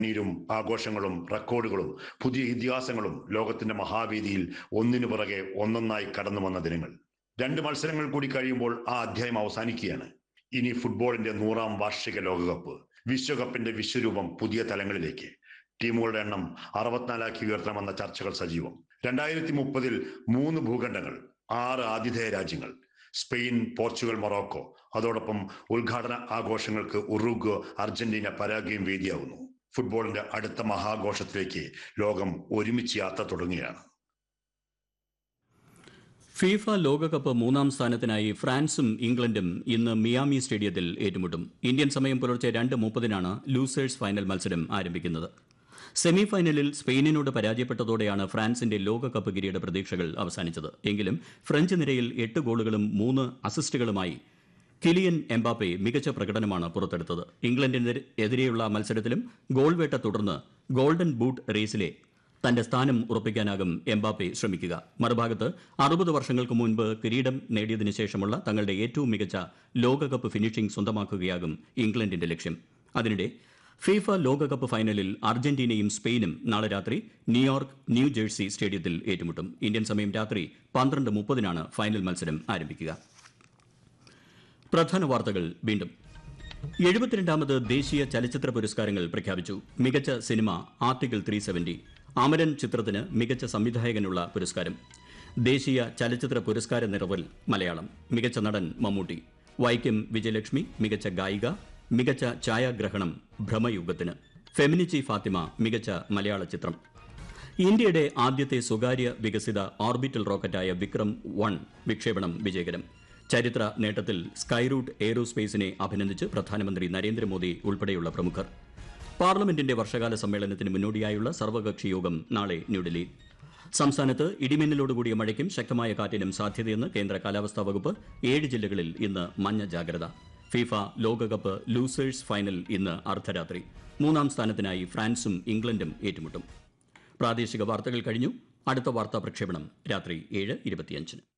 നീരും ആഘോഷങ്ങളും റെക്കോർഡുകളും പുതിയ ഇതിഹാസങ്ങളും ലോകത്തിന്റെ മഹാവേദിയിൽ ഒന്നിനു പുറകെ ഒന്നൊന്നായി കടന്നു വന്ന ദിനങ്ങൾ രണ്ട് മത്സരങ്ങൾ കൂടി കഴിയുമ്പോൾ ആ അധ്യായം അവസാനിക്കുകയാണ് ഇനി ഫുട്ബോളിന്റെ നൂറാം വാർഷിക ലോകകപ്പ് വിശ്വകപ്പിന്റെ വിശ്വരൂപം പുതിയ തലങ്ങളിലേക്ക് ടീമുകളുടെ എണ്ണം അറുപത്തിനാലാക്കി ഉയർത്തണമെന്ന ചർച്ചകൾ സജീവം രണ്ടായിരത്തി മുപ്പതിൽ മൂന്ന് ഭൂഖണ്ഡങ്ങൾ ആറ് ആതിഥേയ രാജ്യങ്ങൾ സ്പെയിൻ പോർച്ചുഗൽ മൊറോക്കോ അതോടൊപ്പം ഉദ്ഘാടന ആഘോഷങ്ങൾക്ക് ഉറുഗ്വ അർജന്റീന പരാഗ്വയും വേദിയാവുന്നു ഫുട്ബോളിന്റെ അടുത്ത മഹാഘോഷത്തിലേക്ക് ലോകം ഒരുമിച്ച് യാത്ര തുടങ്ങുകയാണ് ഫിഫ ലോകകപ്പ് മൂന്നാം സ്ഥാനത്തിനായി ഫ്രാൻസും ഇംഗ്ലണ്ടും ഇന്ന് മിയാമി സ്റ്റേഡിയത്തിൽ ഏറ്റുമുട്ടും ഇന്ത്യൻ സമയം പുലർച്ചെ രണ്ട് മുപ്പതിനാണ് ലൂസേഴ്സ് ഫൈനൽ മത്സരം ആരംഭിക്കുന്നത് സെമി ഫൈനലിൽ സ്പെയിനിനോട് പരാജയപ്പെട്ടതോടെയാണ് ഫ്രാൻസിന്റെ ലോകകപ്പ് കിരീട പ്രതീക്ഷകൾ അവസാനിച്ചത് എങ്കിലും ഫ്രഞ്ച് നിരയിൽ എട്ട് ഗോളുകളും മൂന്ന് അസിസ്റ്റുകളുമായി കിലിയൻ എംബാപ്പെ മികച്ച പ്രകടനമാണ് പുറത്തെടുത്തത് ഇംഗ്ലണ്ടിനെതിരെയുള്ള മത്സരത്തിലും ഗോൾ വേട്ട തുടർന്ന് ഗോൾഡൻ ബൂട്ട് റേസിലെ തന്റെ സ്ഥാനം ഉറപ്പിക്കാനാകും എംബാപ്പെ ശ്രമിക്കുക മറുഭാഗത്ത് അറുപത് വർഷങ്ങൾക്ക് മുൻപ് കിരീടം നേടിയതിനു ശേഷമുള്ള തങ്ങളുടെ ഏറ്റവും മികച്ച ലോകകപ്പ് ഫിനിഷിംഗ് സ്വന്തമാക്കുകയാകും ഇംഗ്ലണ്ടിന്റെ ലക്ഷ്യം അതിനിടെ ഫിഫ ലോകകപ്പ് ഫൈനലിൽ അർജന്റീനയും സ്പെയിനും നാളെ രാത്രി ന്യൂയോർക്ക് ന്യൂ ജേഴ്സി സ്റ്റേഡിയത്തിൽ ഏറ്റുമുട്ടും ഇന്ത്യൻ സമയം രാത്രി പന്ത്രണ്ട് മുപ്പതിനാണ് ഫൈനൽ മത്സരം ആരംഭിക്കുക പ്രധാന വാർത്തകൾ വീണ്ടും എഴുപത്തിരണ്ടാമത് ദേശീയ ചലച്ചിത്ര പുരസ്കാരങ്ങൾ പ്രഖ്യാപിച്ചു മികച്ച cinema article three seventy Amaran ചിത്രത്തിന് മികച്ച സംവിധായകനുള്ള പുരസ്കാരം ദേശീയ ചലച്ചിത്ര പുരസ്കാര നിറവൽ മലയാളം മികച്ച നടൻ മമ്മൂട്ടി വൈക്കം വിജയലക്ഷ്മി മികച്ച ഗായിക മികച്ച ഛായാഗ്രഹണം ഭ്രമയുഗത്തിന് ഫെമിനിച്ചി ഫാത്തിമ മികച്ച മലയാള ചിത്രം ഇന്ത്യയുടെ ആദ്യത്തെ സ്വകാര്യ വികസിത ഓർബിറ്റൽ റോക്കറ്റായ വിക്രം വൺ വിക്ഷേപണം വിജയകരം ചരിത്ര നേട്ടത്തിൽ സ്കൈറൂട്ട് എയ്റോസ്പേസിനെ അഭിനന്ദിച്ച് പ്രധാനമന്ത്രി നരേന്ദ്രമോദി ഉൾപ്പെടെയുള്ള പ്രമുഖർ പാർലമെന്റിന്റെ വർഷകാല സമ്മേളനത്തിന് മുന്നോടിയായുള്ള സർവകക്ഷി യോഗം നാളെ ന്യൂഡൽഹിയിൽ സംസ്ഥാനത്ത് ഇടിമിന്നലോടുകൂടിയ മഴയ്ക്കും ശക്തമായ കാറ്റിനും സാധ്യതയെന്ന് കേന്ദ്ര കാലാവസ്ഥാ വകുപ്പ് ഏഴ് ജില്ലകളിൽ ഇന്ന് മഞ്ഞ ജാഗ്രത ഫിഫ ലോകകപ്പ് ലൂസേഴ്സ് ഫൈനൽ ഇന്ന് അർദ്ധരാത്രി മൂന്നാം സ്ഥാനത്തിനായി ഫ്രാൻസും ഇംഗ്ലണ്ടും ഏറ്റുമുട്ടും പ്രാദേശിക വാർത്തകൾ കഴിഞ്ഞു അടുത്ത വാർത്താ പ്രക്ഷേപണം രാത്രി ഏഴ് ഇരുപത്തിയഞ്ചിന്